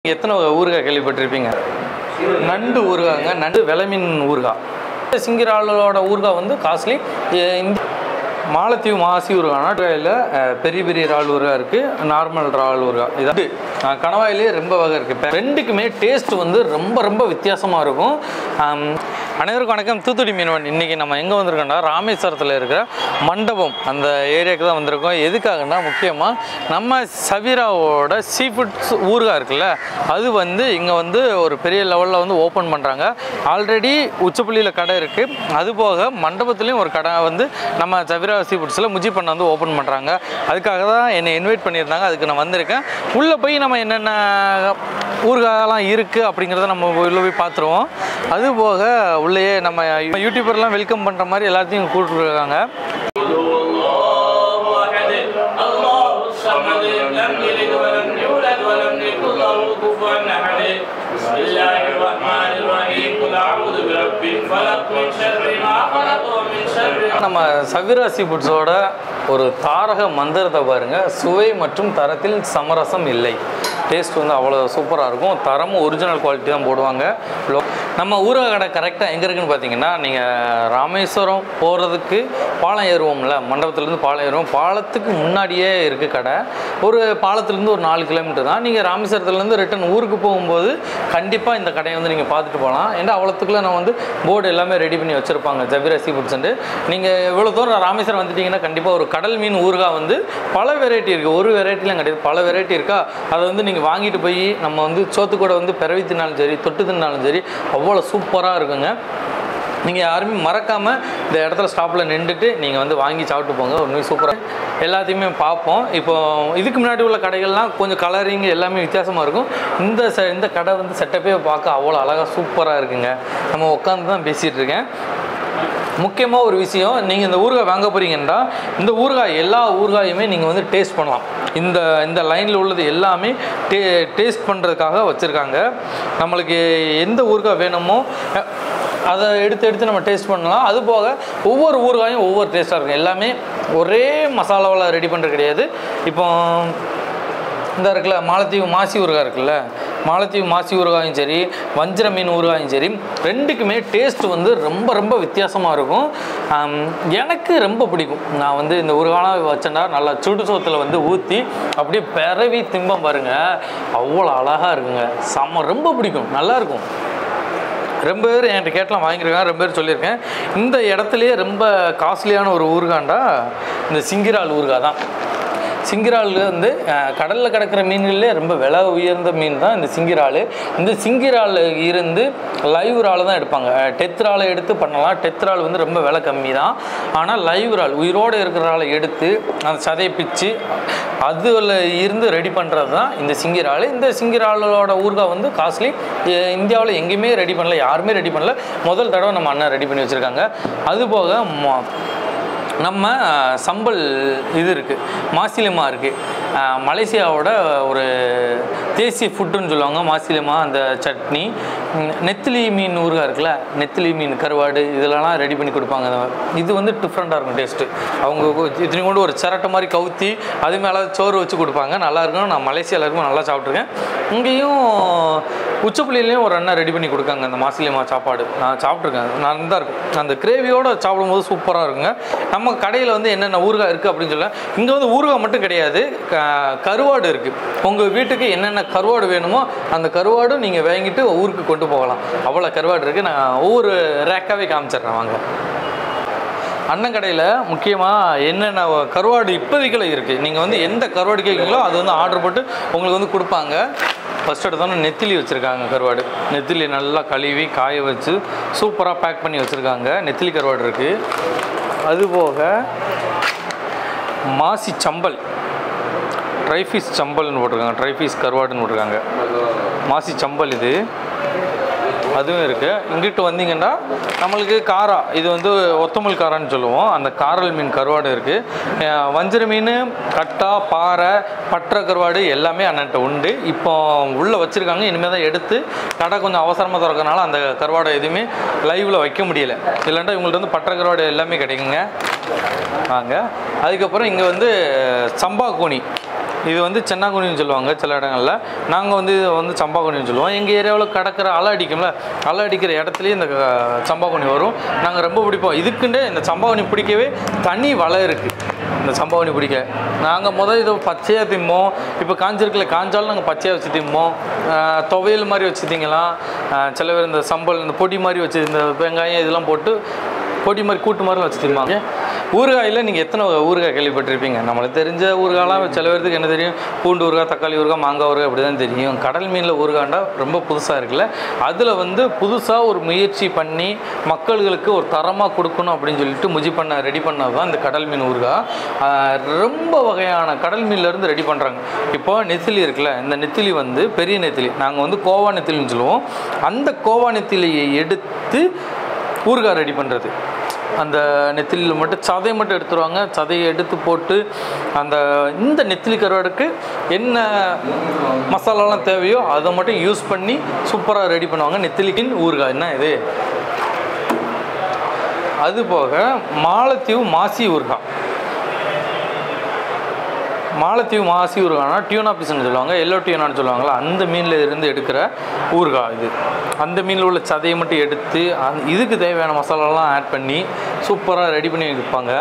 எத்தனை ஊறுகாய் கேள்விப்பட்டிருப்பீங்க நண்டு ஊறுகாங்க நண்டு விளமீன் ஊறுகாய் சிங்கிராளோட ஊறுகாய் வந்து காஸ்ட்லி இந்த மாலத்தீவு மாசி ஊறுகாய்னா ட்ரையில் பெரிய பெரிய இறால் ஊறுகாய் இருக்குது நார்மல் இறால் ஊறுகாய் இது அஹ், கணவாயிலே ரொம்ப வகை இருக்குது ரெண்டுக்குமே டேஸ்ட் வந்து ரொம்ப ரொம்ப வித்தியாசமாக இருக்கும் ஆம், அனைவருக்கும் வணக்கம் தூத்துக்குடி மீனவன் இன்றைக்கி நம்ம எங்கே வந்திருக்கோம்னா ராமேஸ்வரத்தில் இருக்கிற மண்டபம் அந்த ஏரியாவுக்கு தான் வந்திருக்கோம் எதுக்காகன்னா முக்கியமாக நம்ம சவீராவோட சீ ஃபுட்ஸ் ஊறுகாய் இருக்குல்ல அது வந்து இங்கே வந்து ஒரு பெரிய லெவலில் வந்து ஓப்பன் பண்ணுறாங்க ஆல்ரெடி உச்சப்பள்ளியில் கடை இருக்குது அது போக மண்டபத்துலேயும் ஒரு கடை வந்து நம்ம சவீரா சீ ஃபுட்ஸில் முஜி பண்ண வந்து ஓப்பன் பண்ணுறாங்க அதுக்காக தான் என்னை இன்வைட் பண்ணியிருந்தாங்க அதுக்கு நான் வந்திருக்கேன் உள்ளே போய் நம்ம என்னென்ன ஊறுகாயெல்லாம் இருக்குது அப்படிங்கிறத நம்ம உள்ளே போய் பார்த்துருவோம் அது போக உள்ளேயே நம்ம யூடியூபர்லாம் வெல்கம் பண்ணுற மாதிரி எல்லாத்தையும் கூப்பிட்டுருக்காங்க الله أحد الله الصمد لم يلد ولم يولد ولم يكن له كفوا أحد بسم الله الرحمن الرحيم قل أعوذ برب الفلق من شر ما خلق ومن شر நம்ம சவிராசி ஃபுட்ஸோட ஒரு தாரக மந்திரத்தை பாருங்க சுவை மற்றும் தரத்தில் சமரசம் இல்லை டேஸ்ட் வந்து அவ்வளோ சூப்பராக இருக்கும் தரமும் ஒரிஜினல் குவாலிட்டி தான் போடுவாங்க லோ- நம்ம ஊரக கடை கரெக்டாக எங்கே இருக்குன்னு பார்த்தீங்கன்னா நீங்கள் ராமேஸ்வரம் போகிறதுக்கு பாலம் ஏறுவோம்ல மண்டபத்துலேருந்து பாலம் ஏறுவோம் பாலத்துக்கு முன்னாடியே இருக்குது கடை ஒரு பாலத்துலேருந்து ஒரு நாலு கிலோமீட்டர் தான் நீங்கள் ராமேஸ்வரத்துலேருந்து ரிட்டன் ஊருக்கு போகும்போது கண்டிப்பாக இந்த கடையை வந்து நீங்கள் பார்த்துட்டு போகலாம் ஏன்னா அவ்வளோத்துக்குள்ள நான் வந்து போர்டு எல்லாமே ரெடி பண்ணி வச்சுருப்பாங்க ஜபிராசி ஃபுட்ஸ்ன்ட்டு நீங்கள் இவ்வளோ தூரம் ராமேஸ்வரம் வந்துட்டீங்கன்னா கண்டிப்பாக ஒரு கடல் மீன் ஊறுகாய் வந்து பல வெரைட்டி இருக்குது ஒரு வெரைட்டிலாம் கிடையாது பல வெரைட்டி இருக்கா அதை வந்து நீங்கள் வாங்கிட்டு போய் நம்ம வந்து சோத்து கூட வந்து பிறவி தின்னாலும் சரி தொட்டு தின்னாலும் சரி அவ்வளோ சூப்பராக இருக்குங்க நீங்கள் யாருமே மறக்காமல் இந்த இடத்துல ஸ்டாப்பில் நின்றுட்டு நீங்கள் வந்து வாங்கி சாப்பிட்டு போங்க உண்மையும் சூப்பராக எல்லாத்தையுமே பார்ப்போம் இப்போ இதுக்கு முன்னாடி உள்ள கடைகள்லாம் கொஞ்சம் கலரிங் எல்லாமே வித்தியாசமாக இருக்கும் இந்த ச இந்த கடை வந்து செட்டப்பே பார்க்க அவ்வளோ அழகாக சூப்பராக இருக்குங்க நம்ம உட்காந்து தான் பேசிகிட்டு இருக்கேன் முக்கியமாக ஒரு விஷயம் நீங்கள் இந்த ஊறுகாய் வாங்க போகிறீங்கன்னா இந்த ஊறுகாய் எல்லா ஊறுகாயுமே நீங்கள் வந்து டேஸ்ட் பண்ணலாம் இந்த இந்த லைனில் உள்ளது எல்லாமே டே டேஸ்ட் பண்ணுறதுக்காக வச்சுருக்காங்க நம்மளுக்கு எந்த ஊறுகாய் வேணுமோ அஹ், அதை எடுத்து எடுத்து நம்ம டேஸ்ட் பண்ணலாம் அது போக ஒவ்வொரு ஊறுகாயும் ஒவ்வொரு டேஸ்ட்டாக இருக்கும் எல்லாமே ஒரே மசாலாவில் ரெடி பண்ணுறது கிடையாது இப்போ இந்த இருக்குல்ல மாலத்தீவு மாசி ஊறுகாய் இருக்குல்ல மாலத்தீவு மாசி ஊறுகாயும் சரி வஞ்சிர மீன் ஊறுகாயும் சரி ரெண்டுக்குமே டேஸ்ட் வந்து ரொம்ப ரொம்ப வித்தியாசமாக இருக்கும் ஆம், எனக்கு ரொம்ப பிடிக்கும் நான் வந்து இந்த ஊறுகாலாம் வச்சேன்னா நல்லா சுடு சோத்தில் வந்து ஊற்றி அப்படியே பிறவி திம்பம் பாருங்க அவ்வளோ அழகாக இருக்குங்க செம்ம ரொம்ப பிடிக்கும் நல்லா இருக்கும் ரொம்ப பேர் என்கிட்ட கேட்டலாம் வாங்கியிருக்காங்க ரொம்ப பேர் சொல்லியிருக்கேன் இந்த இடத்துலையே ரொம்ப காஸ்ட்லியான ஒரு ஊறுகாண்டா இந்த சிங்கிரால் ஊறுகாய் தான் சிங்கிரால் வந்து கடலில் கிடக்கிற மீன்களே ரொம்ப விலை உயர்ந்த மீன் தான் இந்த சிங்கிரால் இந்த சிங்கிரால் இருந்து லைவ் இறால் தான் எடுப்பாங்க டெத்ராலை எடுத்து பண்ணலாம் டெத்ரால் வந்து ரொம்ப விலை கம்மி தான் ஆனால் லைவ் இறால் உயிரோடு இருக்கிற இறாலை எடுத்து அந்த சதையை பிச்சு அதில் இருந்து ரெடி பண்ணுறது தான் இந்த சிங்கிரால் இந்த சிங்கிராலோட ஊறுகாய் வந்து காஸ்ட்லி இந்தியாவில் எங்கேயுமே ரெடி பண்ணல யாருமே ரெடி பண்ணல முதல் தடவை நம்ம அண்ணன் ரெடி பண்ணி வச்சுருக்காங்க அதுபோக ம- நம்ம அஹ், சம்பல் இது இருக்குது மாசிலிமா இருக்குது மலேசியாவோட ஒரு தேசிய ஃபுட்டுன்னு சொல்லுவாங்க மாசிலிமா அந்த சட்னி ம், நெத்திலி மீன் ஊறுகாய் இருக்குல்ல நெத்திலி மீன் கருவாடு இதெல்லாம் ரெடி பண்ணி கொடுப்பாங்க இது வந்து டிஃப்ரெண்ட்டாக இருக்கும் டேஸ்ட்டு அவங்க இத்தனை கொண்டு ஒரு சிரட்டை மாதிரி கவுத்தி அது மேலே சோறு வச்சு கொடுப்பாங்க நல்லா இருக்கும் நான் மலேசியாவில் இருக்கும் நல்லா சாப்பிட்ருக்கேன் இங்கேயும் உச்சப்புள்ளிலையும் ஒரு அண்ணன் ரெடி பண்ணி கொடுக்காங்க அந்த மாசிலிமா சாப்பாடு நான் சாப்பிட்ருக்கேன் நான் தான் இருக்கும் அந்த கிரேவியோட சாப்பிடும்போது சூப்பராக இருக்குங்க நம்ம கடையில் வந்து என்னென்ன ஊறுகாய் இருக்குது அப்படின்னு சொல்ல இங்கே வந்து ஊறுகாய் மட்டும் கிடையாது க- கருவாடு இருக்குது உங்கள் வீட்டுக்கு என்னென்ன கருவாடு வேணுமோ அந்த கருவாடும் நீங்கள் வாங்கிட்டு ஊருக்கு கொண்டு போகலாம் அவ்வளோ கருவாடு இருக்குது நான் ஒவ்வொரு ரேக்காகவே காமிச்சிடுறேன் வாங்க அண்ணன் கடையில் முக்கியமாக என்னென்ன கருவாடு இப்போதைக்குள்ள இருக்குது நீங்கள் வந்து எந்த கருவாடு கேட்குறீங்களோ அது வந்து ஆர்டர் போட்டு உங்களுக்கு வந்து கொடுப்பாங்க ஃபஸ்ட் எடுத்தோன்னே நெத்திலி வச்சுருக்காங்க கருவாடு நெத்திலி நல்லா கழுவி காய வச்சு சூப்பராக பேக் பண்ணி வச்சுருக்காங்க நெத்திலி கருவாடு இருக்குது அதுபோக மாசி சம்பல் ட்ரைஃபிஷ் சம்பல்னு போட்டிருக்காங்க ட்ரைஃபிஷ் கருவாடுன்னு போட்டிருக்காங்க மாசி சம்பல் இது அதுவும் இருக்குது இங்கிட்டு வந்தீங்கன்னா நம்மளுக்கு காரா இது வந்து ஒத்தமல் காரான்னு சொல்லுவோம் அந்த காரல் மீன் கருவாடு இருக்குது வஞ்சிர மீன் கட்டா பாறை பற்ற கருவாடு எல்லாமே அண்ணன்ட்ட உண்டு இப்போ உள்ளே வச்சுருக்காங்க இனிமேல் தான் எடுத்து கடை கொஞ்சம் அவசரமாக திறக்கறனால அந்த கருவாடை எதுவுமே லைவில் வைக்க முடியல இல்லைன்னா இவங்கள்ட்ட வந்து பற்ற கருவாடு எல்லாமே கிடைக்குங்க வாங்க அதுக்கப்புறம் இங்கே வந்து சம்பா கோணி இது வந்து சென்னாங்குனின்னு சொல்லுவாங்க சில இடங்களில் நாங்கள் வந்து இதை வந்து சம்பாகுனின்னு சொல்லுவோம் எங்கள் ஏரியாவில் கடற்கரை அலை அடிக்கும்ல அலை அடிக்கிற இடத்துலையே இந்த க- சம்பாகுனி வரும் நாங்கள் ரொம்ப பிடிப்போம் இதுக்குண்டே இந்த சம்பாகுனி பிடிக்கவே தனி வலை இருக்குது இந்த சம்பாவனி பிடிக்க நாங்கள் முதல் இதை பச்சையாக திம்போம் இப்போ காஞ்சிருக்கல காஞ்சாலும் நாங்கள் பச்சையாக வச்சு திம்போம் ஆஹ் துவையல் மாதிரி வச்சு திங்கலாம் ஆஹ் சில பேர் இந்த சம்பல் இந்த பொடி மாதிரி வச்சு இந்த வெங்காயம் இதெல்லாம் போட்டு பொடி மாதிரி கூட்டு மாதிரி வச்சு திம்பாங்க ஊறுகாயில் நீங்கள் எத்தனை வகை ஊறுகாய் கேள்விப்பட்டிருப்பீங்க நம்மளுக்கு தெரிஞ்ச ஊறுகாலாம் சில பேருக்கு என்ன தெரியும் பூண்டு ஊறுகாய் தக்காளி ஊறுகாய் மாங்காய் ஊறுகாய் அப்படி தான் தெரியும் கடல் மீனில் ஊறுகாண்டா ரொம்ப புதுசாக இருக்குல்ல அதில் வந்து புதுசாக ஒரு முயற்சி பண்ணி மக்களுக்கு ஒரு தரமாக கொடுக்கணும் அப்படின்னு சொல்லிட்டு முஜி பண்ண ரெடி பண்ணது தான் இந்த கடல் மீன் ஊறுகாய் ஆஹ் ரொம்ப வகையான கடல் மீன்லேருந்து ரெடி பண்ணுறாங்க இப்போ நெத்திலி இருக்குல்ல இந்த நெத்திலி வந்து பெரிய நெத்திலி நாங்கள் வந்து கோவா நெத்திலின்னு சொல்லுவோம் அந்த கோவா நெத்திலியை எடுத்து ஊறுகாய் ரெடி பண்ணுறது அந்த நெத்திலியில் மட்டும் சதையை மட்டும் எடுத்துருவாங்க சதையை எடுத்து போட்டு அந்த இந்த நெத்திலி கருவாடுக்கு என்ன மசாலாலாம் தேவையோ அதை மட்டும் யூஸ் பண்ணி சூப்பராக ரெடி பண்ணுவாங்க நெத்திலிக்கின் ஊறுகாய் என்ன இது அது போக மாலத்தீவு மாசி ஊறுகாய் மாலத்தீவு மாசி ஊறுகாய்னா டியூனா பீஸ்னு சொல்லுவாங்க எல்லோ டியூனான்னு சொல்லுவாங்கள்ல அந்த மீனில் இருந்து எடுக்கிற ஊறுகாய் இது அந்த மீனில் உள்ள சதையை மட்டும் எடுத்து அந்த இதுக்கு தேவையான மசாலாலாம் ஆட் பண்ணி சூப்பராக ரெடி பண்ணி வைப்பாங்க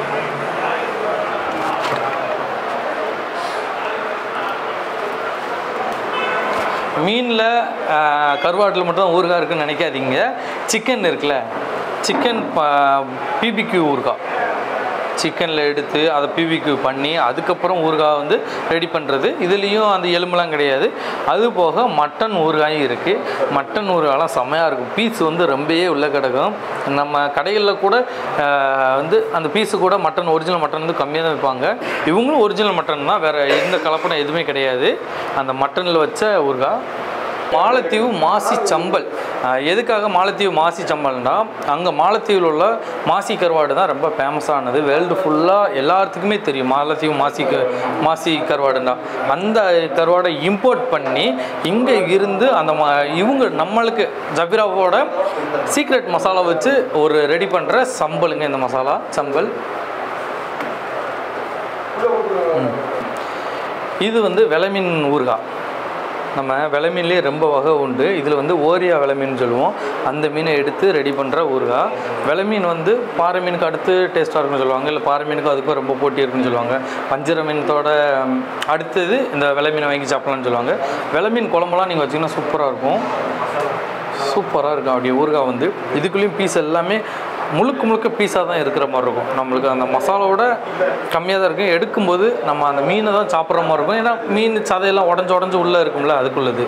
மீனில் கருவாட்டில் மட்டும் தான் ஊறுகாய் இருக்குன்னு நினைக்காதீங்க சிக்கன் இருக்குல்ல சிக்கன் பிபிக்யூ ஊறுகாய் சிக்கனில் எடுத்து அதை பிபிக்யூ பண்ணி அதுக்கப்புறம் ஊறுகாய் வந்து ரெடி பண்ணுறது இதுலேயும் அந்த எலும்புலாம் கிடையாது அது போக மட்டன் ஊறுகாயும் இருக்குது மட்டன் ஊறுகாயெல்லாம் செம்மையாக இருக்கும் பீஸ் வந்து ரொம்பவே உள்ள கிடக்கும் நம்ம கடைகளில் கூட ஆஹ், வந்து அந்த பீஸு கூட மட்டன் ஒரிஜினல் மட்டன் வந்து கம்மியாக தான் வைப்பாங்க இவங்களும் ஒரிஜினல் மட்டன் தான் வேறு எந்த கலப்படம் எதுவுமே கிடையாது அந்த மட்டனில் வச்ச ஊறுகாய் மாலத்தீவு மாசி சம்பல் ஆஹ் எதுக்காக மாலத்தீவு மாசி சம்பல்னா அங்கே மாலத்தீவில் உள்ள மாசி கருவாடு தான் ரொம்ப ஃபேமஸானது வேர்ல்டு ஃபுல்லாக எல்லாத்துக்குமே தெரியும் மாலத்தீவு மாசி க மாசி கருவாடுன்னா அந்த கருவாடை இம்போர்ட் பண்ணி இங்கே இருந்து அந்த ம இவங்க நம்மளுக்கு ஜபிராவோட சீக்ரெட் மசாலா வச்சு ஒரு ரெடி பண்ணுற சம்பலுங்க இந்த மசாலா சம்பல் ம். இது வந்து விளமீன் ஊறுகாய் நம்ம விளமீன்லேயே ரொம்ப வகை உண்டு இதில் வந்து ஓரியா விளமீன் சொல்லுவோம் அந்த மீனை எடுத்து ரெடி பண்ணுற ஊறுகாய் விளமீன் வந்து பாறை மீனுக்கு அடுத்து டேஸ்ட்டாக இருக்குன்னு சொல்லுவாங்க இல்லை பாறை மீனுக்கும் அதுக்கும் ரொம்ப போட்டி இருக்குன்னு சொல்லுவாங்க பஞ்சர மீனத்தோட ம், அடுத்தது இந்த விளமீனை வாங்கி சாப்பிட்லான்னு சொல்லுவாங்க விளமீன் குழம்புலாம் நீங்கள் வச்சிங்கன்னா சூப்பராக இருக்கும் சூப்பராக இருக்கும் அப்படியே ஊறுகாய் வந்து இதுக்குள்ளேயும் பீஸ் எல்லாமே முழுக்க முழுக்க பீஸாக தான் இருக்கிற மாதிரி இருக்கும் நம்மளுக்கு அந்த மசாலாவோட கம்மியாக தான் இருக்கும் எடுக்கும்போது நம்ம அந்த மீனை தான் சாப்பிட்ற மாதிரி இருக்கும் ஏன்னா மீன் சதையெல்லாம் உடஞ்சி உடஞ்சி உள்ளே இருக்கும்ல அதுக்குள்ளது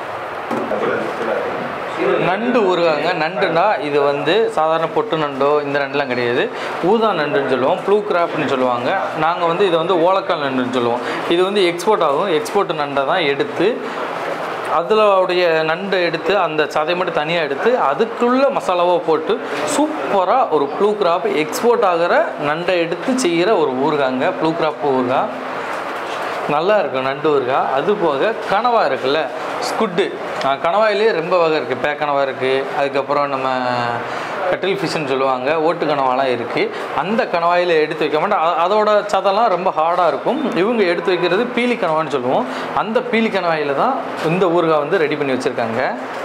நண்டு ஊறுகாங்க நண்டுனா இது வந்து சாதாரண பொட்டு நண்டோ இந்த நண்டுலாம் கிடையாது ஊதா நண்டுன்னு சொல்லுவோம் ப்ளூ கிராப்னு சொல்லுவாங்க நாங்கள் வந்து இதை வந்து ஓலக்கால் நண்டுன்னு சொல்லுவோம் இது வந்து எக்ஸ்போர்ட் ஆகும் எக்ஸ்போர்ட் நண்டை தான் எடுத்து அதில் உடைய நண்டை எடுத்து அந்த சதை மட்டும் தனியாக எடுத்து அதுக்குள்ள மசாலாவை போட்டு சூப்பராக ஒரு ப்ளூ கிராப் எக்ஸ்போர்ட் ஆகிற நண்டை எடுத்து செய்கிற ஒரு ஊறுகாங்க ப்ளூ கிராப் ஊறுகாய் நல்லா இருக்கும் நண்டு ஊறுகாய் அது போக கனவா இருக்குல்ல ஸ்குட்டு கனவாயிலே ரொம்ப வகை இருக்குது பேக்கனவா இருக்குது அதுக்கப்புறம் நம்ம கட்டில் ஃபிஷ்ஷுன்னு சொல்லுவாங்க ஓட்டு கனவாலாம் இருக்குது அந்த கனவாயில் எடுத்து வைக்க மாட்டோம் அ- அதோட சதெல்லாம் ரொம்ப ஹார்டாக இருக்கும் இவங்க எடுத்து வைக்கிறது பீலி கனவான்னு சொல்லுவோம் அந்த பீலி கனவாயில் தான் இந்த ஊறுகாய் வந்து ரெடி பண்ணி வச்சுருக்காங்க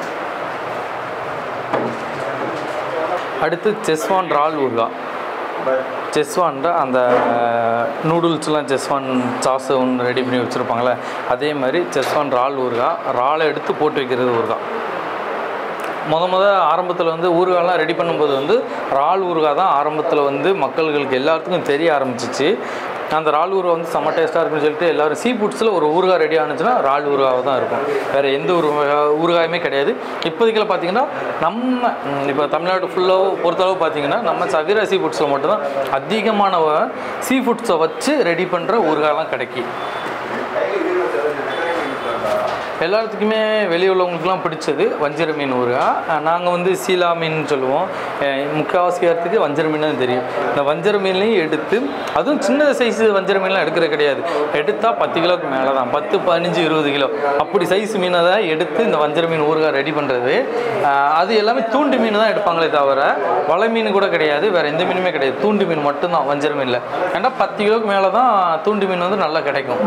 அடுத்து செஸ்வான் இறால் ஊறுகாய் செஸ்வான்ட அந்த நூடுல்ஸ்லாம் செஸ்வான் சாஸ் ஒன்று ரெடி பண்ணி வச்சுருப்பாங்களே அதே மாதிரி செஸ்வான் இறால் ஊறுகாய் இறாலை எடுத்து போட்டு வைக்கிறது ஊறுகாய் முத முத ஆரம்பத்தில் வந்து ஊறுகாய்லாம் ரெடி பண்ணும்போது வந்து இறால் ஊறுகாய் தான் ஆரம்பத்தில் வந்து மக்கள்களுக்கு எல்லாத்துக்கும் தெரிய ஆரம்பிச்சிச்சு அந்த இறால் ஊறுகாய் வந்து செம்ம டேஸ்ட்டாக இருக்குன்னு சொல்லிட்டு எல்லாரும் சீ ஃபுட்ஸில் ஒரு ஊறுகாய் ரெடி ஆனிச்சுன்னா இறால் ஊறுகாய் தான் இருக்கும் வேறு எந்த ஒரு ஊறுகாயுமே கிடையாது இப்போதைக்குள்ள பார்த்தீங்கன்னா நம்ம இப்போ தமிழ்நாடு ஃபுல்லாக பொறுத்தளவு பார்த்தீங்கன்னா நம்ம சவிரா சீ ஃபுட்ஸில் மட்டும்தான் அதிகமான சீ ஃபுட்ஸை வச்சு ரெடி பண்ணுற ஊறுகாய்லாம் கிடைக்கும் எல்லாத்துக்குமே வெளியே உள்ளவங்களுக்குலாம் பிடிச்சது வஞ்சிர மீன் ஊறுகாய் நாங்கள் வந்து சீலா மீன் சொல்லுவோம் அஹ் முக்கால்வாசி பேர்த்துக்கு வஞ்சர மீன் தான் தெரியும் இந்த வஞ்சர மீன்லையும் எடுத்து அதுவும் சின்ன சைஸ் வஞ்சர மீன்லாம் எடுக்கிறது கிடையாது எடுத்தால் பத்து கிலோக்கு மேலே தான் பத்து பதினஞ்சு இருபது கிலோ அப்படி சைஸ் மீனை தான் எடுத்து இந்த வஞ்சர மீன் ஊறுகாய் ரெடி பண்ணுறது அது எல்லாமே தூண்டு மீன் தான் எடுப்பாங்களே தவிர வலை மீன் கூட கிடையாது வேறு எந்த மீனுமே கிடையாது தூண்டு மீன் மட்டும்தான் வஞ்சர மீனில் ஏன்னா பத்து கிலோக்கு மேலே தான் தூண்டு மீன் வந்து நல்லா கிடைக்கும்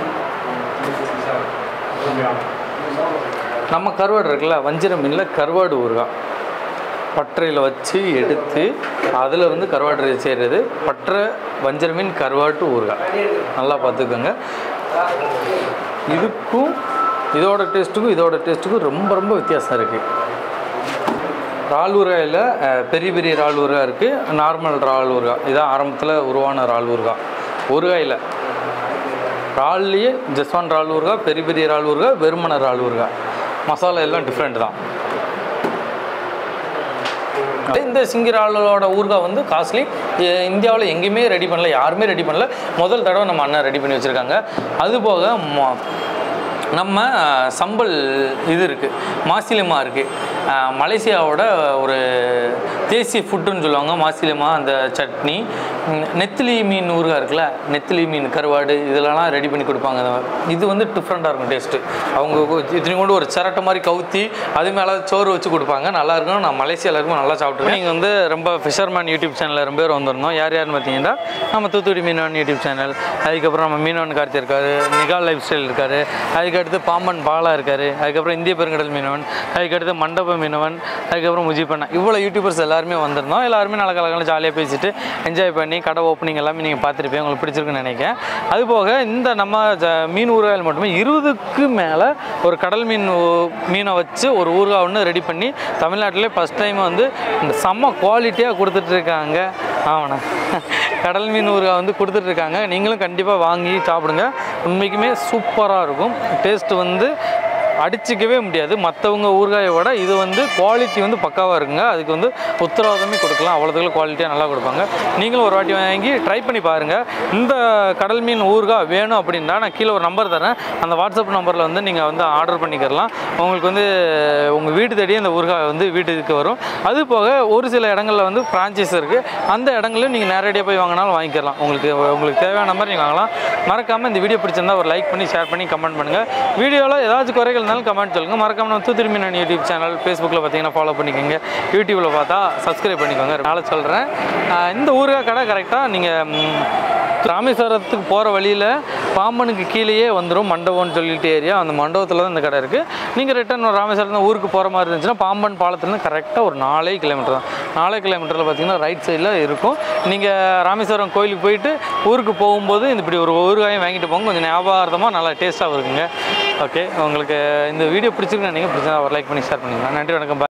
நம்ம கருவாடு இருக்குல்ல வஞ்சிர மீனில் கருவாடு ஊறுகாய் பட்டறையில் வச்சு எடுத்து அதில் வந்து கருவாடு செய்கிறது பட்டறை வஞ்சர மீன் கருவாட்டு ஊறுகாய் நல்லா பார்த்துக்கோங்க இதுக்கும் இதோட டேஸ்ட்டுக்கும் இதோட டேஸ்ட்டுக்கும் ரொம்ப ரொம்ப வித்தியாசம் இருக்குது இறால் ஊறுகாயில் அஹ், பெரிய பெரிய இறால் ஊறுகாய் இருக்குது நார்மல் இறால் ஊறுகாய் இதான் ஆரம்பத்தில் உருவான இறால் ஊறுகாய் ஊறுகாயில் இறால்லையே ஜஸ்வான் இறால் ஊறுகாய் பெரிய பெரிய இறால் ஊறுகாய் வெறுமன இறால் ஊறுகாய் மசாலா எல்லாம் டிஃப்ரெண்ட் தான் இந்த சிங்கிராளோட ஊறுகாய் வந்து காஸ்ட்லி இந்தியாவில் எங்கேயுமே ரெடி பண்ணல யாருமே ரெடி பண்ணல முதல் தடவை நம்ம அண்ணன் ரெடி பண்ணி வச்சுருக்காங்க அதுபோக ம- நம்ம சம்பல் இது இருக்குது மாசிலிமா இருக்குது மலேசியாவோட ஒரு தேசிய ஃபுட்டுன்னு சொல்லுவாங்க மாசிலிமா அந்த சட்னி ம், நெத்திலி மீன் ஊறுகாய் இருக்குல்ல நெத்திலி மீன் கருவாடு இதெல்லாம் ரெடி பண்ணி கொடுப்பாங்க இது வந்து டிஃப்ரெண்ட்டாக இருக்கும் டேஸ்ட்டு அவங்க இத்தனை கொண்டு ஒரு சிரட்டை மாதிரி கவுத்தி அது மேலே சோறு வச்சு கொடுப்பாங்க நல்லா இருக்கும் நான் மலேசியாவில் இருக்கும் நல்லா சாப்பிட்டுருக்கேன் நீங்கள் வந்து ரொம்ப ஃபிஷர்மேன் யூடியூப் சேனலில் ரொம்ப பேர் வந்திருந்தோம் யார் யாருன்னு பார்த்தீங்கன்னா நம்ம தூத்துக்குடி மீனவன் யூடியூப் சேனல் அதுக்கப்புறம் நம்ம மீனவன் கார்த்தி இருக்காரு நிகால் லைஃப் ஸ்டைல் இருக்காரு அதுக்கடுத்து பாம்பன் பாலா இருக்காரு அதுக்கப்புறம் இந்திய பெருங்கடல் மீனவன் அதுக்கடுத்து மண்டப மீனவன் அதுக்கப்புறம் முஜிபண்ணா இவ்வளோ யூடியூபர்ஸ் எல்லாருமே வந்திருந்தோம் எல்லாருமே நல்ல கலகலாம் ஜாலியாக பேசிட்டு என்ஜாய் பண்ணி கடை ஓப்பனிங் எல்லாமே நீங்கள் பார்த்துருப்பீங்க உங்களுக்கு பிடிச்சிருக்குன்னு நினைக்கிறேன் அதுபோக இந்த நம்ம ஜ- மீன் ஊறுகாயில் மட்டுமே இருபதுக்கு மேலே ஒரு கடல் மீன் ஊ- மீனை வச்சு ஒரு ஊறுகாய் ஒன்று ரெடி பண்ணி தமிழ்நாட்டிலே ஃபஸ்ட் டைம் வந்து இந்த செம்ம குவாலிட்டியாக கொடுத்துட்ருக்காங்க ஆமாண்ணா கடல் மீன் ஊறுகாய் வந்து கொடுத்துட்ருக்காங்க நீங்களும் கண்டிப்பாக வாங்கி சாப்பிடுங்க உண்மைக்குமே சூப்பராக இருக்கும் டேஸ்ட் வந்து அடிச்சிக்கவே முடியாது மற்றவங்க ஊறுகாயை விட இது வந்து குவாலிட்டி வந்து பக்காவாக இருக்குங்க அதுக்கு வந்து உத்தரவாதமே கொடுக்கலாம் அவ்வளோதுக்குள்ள குவாலிட்டியாக நல்லா கொடுப்பாங்க நீங்களும் ஒரு வாட்டி வாங்கி ட்ரை பண்ணி பாருங்கள் இந்த கடல் மீன் ஊறுகாய் வேணும் அப்படின்னா நான் கீழே ஒரு நம்பர் தரேன் அந்த வாட்ஸ்அப் நம்பரில் வந்து நீங்கள் வந்து ஆர்டர் பண்ணிக்கிறலாம் உங்களுக்கு வந்து உங்கள் வீடு தேடியே இந்த ஊறுகாய் வந்து வீட்டுக்கு வரும் அது போக ஒரு சில இடங்களில் வந்து ஃப்ரான்ச்சைஸ் இருக்குது அந்த இடங்களையும் நீங்கள் நேரடியாக போய் வாங்கினாலும் வாங்கிக்கலாம் உங்களுக்கு உங்களுக்கு தேவையான மாதிரி நீங்கள் வாங்கலாம் மறக்காமல் இந்த வீடியோ பிடிச்சிருந்தா ஒரு லைக் பண்ணி ஷேர் பண்ணி கமெண்ட் பண்ணுங்கள் வீடியோவில் ஏதாச்சும் குறைகள் இருந்தாலும் கமெண்ட் சொல்லுங்கள் மறக்காம நம்ம தூத்துக்குடி மீனன் யூடியூப் சேனல் ஃபேஸ்புக்கில் பார்த்தீங்கன்னா ஃபாலோ பண்ணிக்கோங்க யூடியூப்பில் பார்த்தா சப்ஸ்கிரைப் பண்ணிக்கோங்க நாளை சொல்கிறேன் இந்த ஊறுகாய் கடை கரெக்டாக நீங்கள் ராமேஸ்வரத்துக்கு போகிற வழியில் பாம்பனுக்கு கீழேயே வந்துடும் மண்டபம்னு சொல்லிட்டு ஏரியா அந்த மண்டபத்தில் தான் இந்த கடை இருக்குது நீங்கள் ரிட்டர்ன் ராமேஸ்வரம் ஊருக்கு போகிற மாதிரி இருந்துச்சுன்னா பாம்பன் பாலத்துலேருந்து கரெக்டாக ஒரு நாலே கிலோமீட்டர் தான் நாலே கிலோமீட்டரில் பார்த்தீங்கன்னா ரைட் சைடில் இருக்கும் நீங்கள் ராமேஸ்வரம் கோயிலுக்கு போயிட்டு ஊருக்கு போகும்போது இந்த இப்படி ஒரு ஊறுகாயும் வாங்கிட்டு போங்க கொஞ்சம் ஞாபகார்த்தமாக நல்லா டேஸ்ட்டாக இருக்குங்க ஓகே உங்களுக்கு இந்த வீடியோ பிடிச்சிருக்கு நீங்கள் பிடிச்சா ஒரு லைக் பண்ணி ஷேர் பண்ணிக்கலாம் நன்றி வணக்கம் bye.